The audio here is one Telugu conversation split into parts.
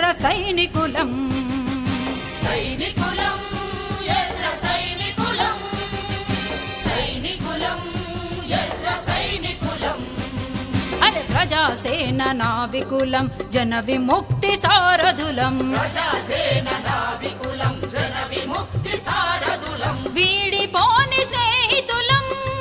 సైనికులం సైనికులం ఎర్ర సైనికులం సైనికులం ఎర్ర సైనికులం అరే ప్రజాసేన నావికులం జన విముక్తి సారథులం ప్రజాసేన నావికులం జన విముక్తి సారథులం వీడిపోని స్నేహితులం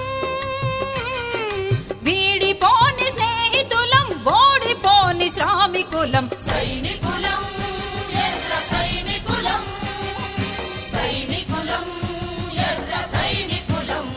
వీడిపోని స్నేహితులం ఓడిపోని శ్రామికులం సైనికులం ఎర్ర సైనికులం సైనికులం ఎర్ర సైనికులం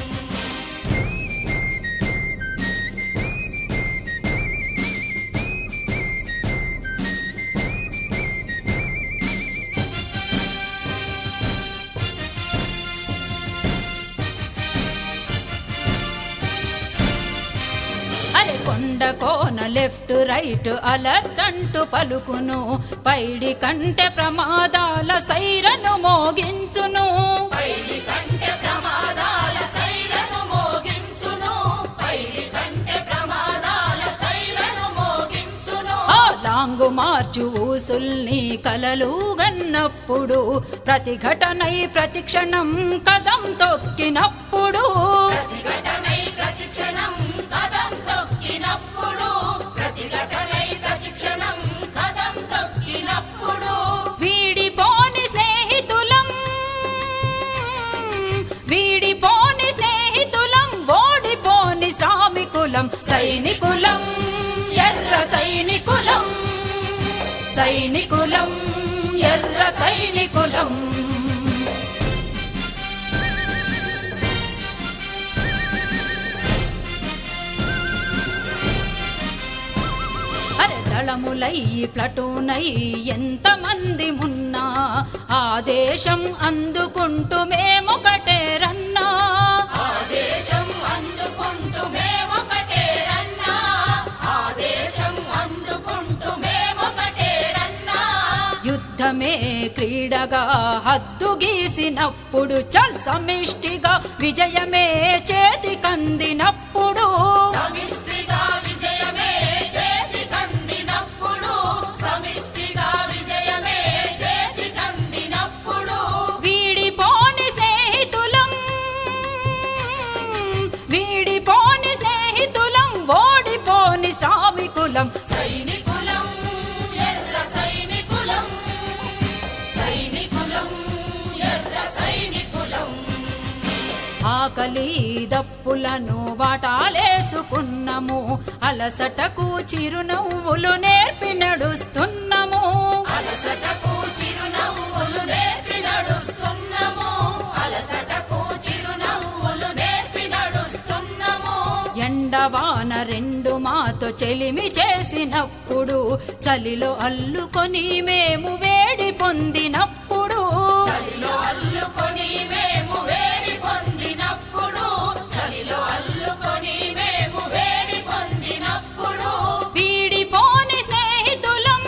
అరే కొండ కోన లెఫ్ట్ రైట్ అలర్ట్ అంటూ పలుకును పైడి కంటే ప్రమాదాల సైరను మోగించును పైడి కంటే ప్రమాదాల సైరను మోగించును పైడి కంటే ప్రమాదాల సైరను మోగించును ఆ లాంగు మార్చు ఊసుల్ని కలలు గన్నప్పుడు ప్రతిఘటనై ప్రతిక్షణం కదం తొక్కినప్పుడు ప్రతిఘటనై ప్రతిక్షణం కదం తొక్కినప్పుడు ప్రతిఘటనై ప్రతిక్షణం కదం తొక్కినప్పుడు వీడిపోని స్నేహితులం వీడిపోని స్నేహితులం ఓడిపోని శ్రామికులం సైనికులం ఎర్ర సైనికులం సైనికులం ఎర్ర సైనికులం అరే దళములై ప్లటూనై ఎంతమంది ఉన్నా ఆదేశం అందుకుంటూ మేమొకటే రన్నా ఆదేశం అందుకుంటూ మేమొకటే రన్నా ఆదేశం అందుకుంటూ మేమొకటే రన్నా యుద్ధమే క్రీడగా హద్దు గీసినప్పుడు చల్ సమిష్టిగా విజయమే చేతికందినప్పుడు సమిష్టిగా విజయమే చేతికందినప్పుడు సమిష్టిగా విజయమే చేతికందినప్పుడు వీడిపోని స్నేహితులం వీడిపోని స్నేహితులం ఓడిపోని శ్రామికులం సైనికులం ఎర్ర సైనికులం సైనికులం ఎర్ర సైనికులం ఆకలి దప్పులను వాటాలేసుకున్నాము అలసటకు చిరునవ్వులు నేర్పి నడుస్తున్నాము అలసటకు చిరునవ్వులు నేర్పి నడుస్తున్నాము అలసటకు చిరునవ్వులు నేర్పి నడుస్తున్నాము ఎండవాన రెండు మాతో చెలిమి చేసినప్పుడు చలిలో అల్లుకొని మేము వేడి పొందినప్పుడు చలిలో అల్లుకొని మేము వేడి పొందినప్పుడు చలిలో అల్లుకొని మేము వేడి పొందినప్పుడు వీడిపోని స్నేహితులం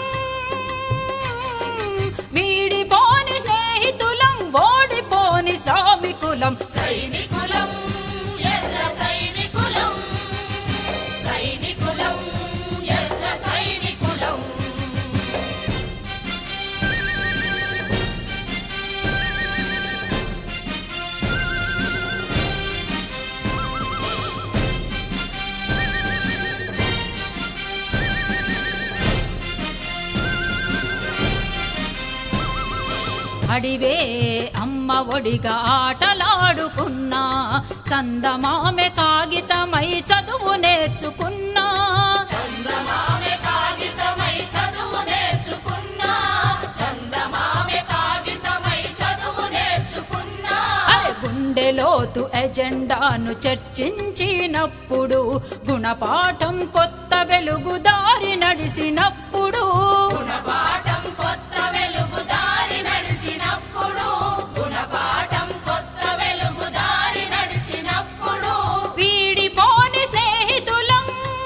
వీడిపోని స్నేహితులం ఓడిపోని శ్రామికులం సైనికులం ఎర్ర సైనికులం సైనికులం ఎర్ర సైనికులం అడివే అమ్మ ఒడిగా ఆటలాడుకున్నా చందమామె కాగితమై చదువు నేర్చుకున్నా చందమామె కాగితమై చదువు నేర్చుకున్నా చందమామె కాగితమై చదువు నేర్చుకున్నా అరే గుండెలోతు ఎజెండాను చర్చించినప్పుడు గుణపాఠం కొత్త వెలుగు దారి నడిసినప్పుడు గుణపాఠం కొత్త వెలుగు దారి నడిసినప్పుడు గుణపాఠం కొత్త వెలుగు దారి నడిసినప్పుడు వీడిపోని స్నేహితులం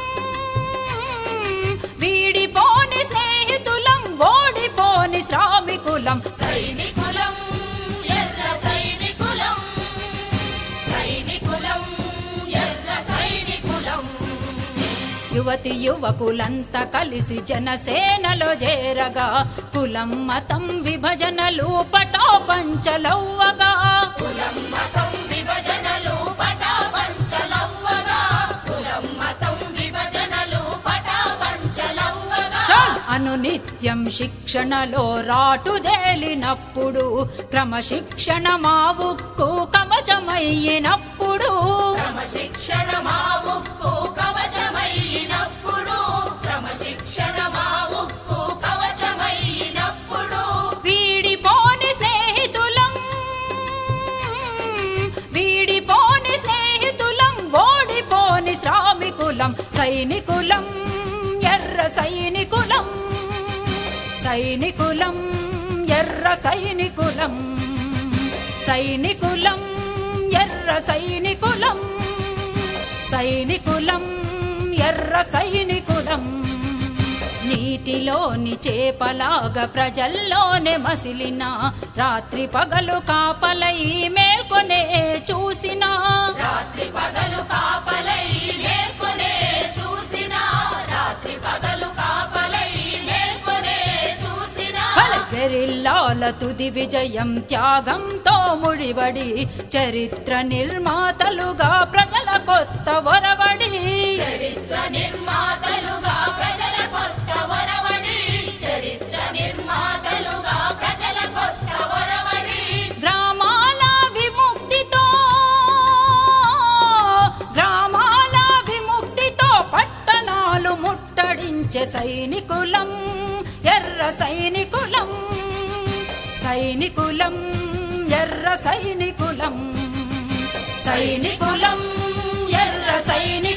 వీడిపోని స్నేహితులం ఓడిపోని శ్రామికులం సైనికులం ఎర్ర సైనికులం సైనికులం ఎర్ర సైనికులం యువతి యువకులంతా కలిసి జనసేనలో చేరగా కులం మతం విభజనలు పటాపంచలవ్వగా కులం మతం విభజనలు పటాపంచలవ్వగా కులం మతం విభజనలు పటాపంచలవ్వగా చాల్ అనునిత్యం శిక్షణలో రాటుదేలినప్పుడు క్రమశిక్షణ మా ఉక్కు కవచమయ్యినప్పుడు క్రమశిక్షణ మా ఉక్కు కవచమైనప్పుడు క్రమశిక్షణ మా ఉక్కు కవచమైనప్పుడు వీడిపోని స్నేహితులం వీడిపోని స్నేహితులం ఓడిపోని శ్రామికులం సైనికులం ఎర్ర సైనికులం సైనికులం ఎర్ర సైనికులం సైనికులం ఎర్ర సైనికులం సైనికులం ఎర్ర సైనికులం నీటిలోని చేపలాగా ప్రజల్లోనే మసిలిన రాత్రి పగలు కాపలై మేల్కొనే చూసినా రాత్రి పగలు కాపలై మేల్కొనే చూసిన రాత్రి పగలు కాపలై మేల్కొనే చూసిన గెరిల్లాల తుది విజయం త్యాగంతో ముడివడి చరిత్ర నిర్మాతలుగా ప్రజల కొత్త ఒరవడి చరిత్ర నిర్మాతలుగా ప్రజల కొత్త వరవడి చరిత్ర నిర్మాతలుగా ప్రజల కొత్త వరవడి గ్రామాల విముక్తితో గ్రామాల విముక్తితో పట్టణాలు ముట్టడించే సైనికులం ఎర్ర సైనికులం సైనికులం ఎర్ర సైనికులం సైనికులం ఎర్ర సైనికులం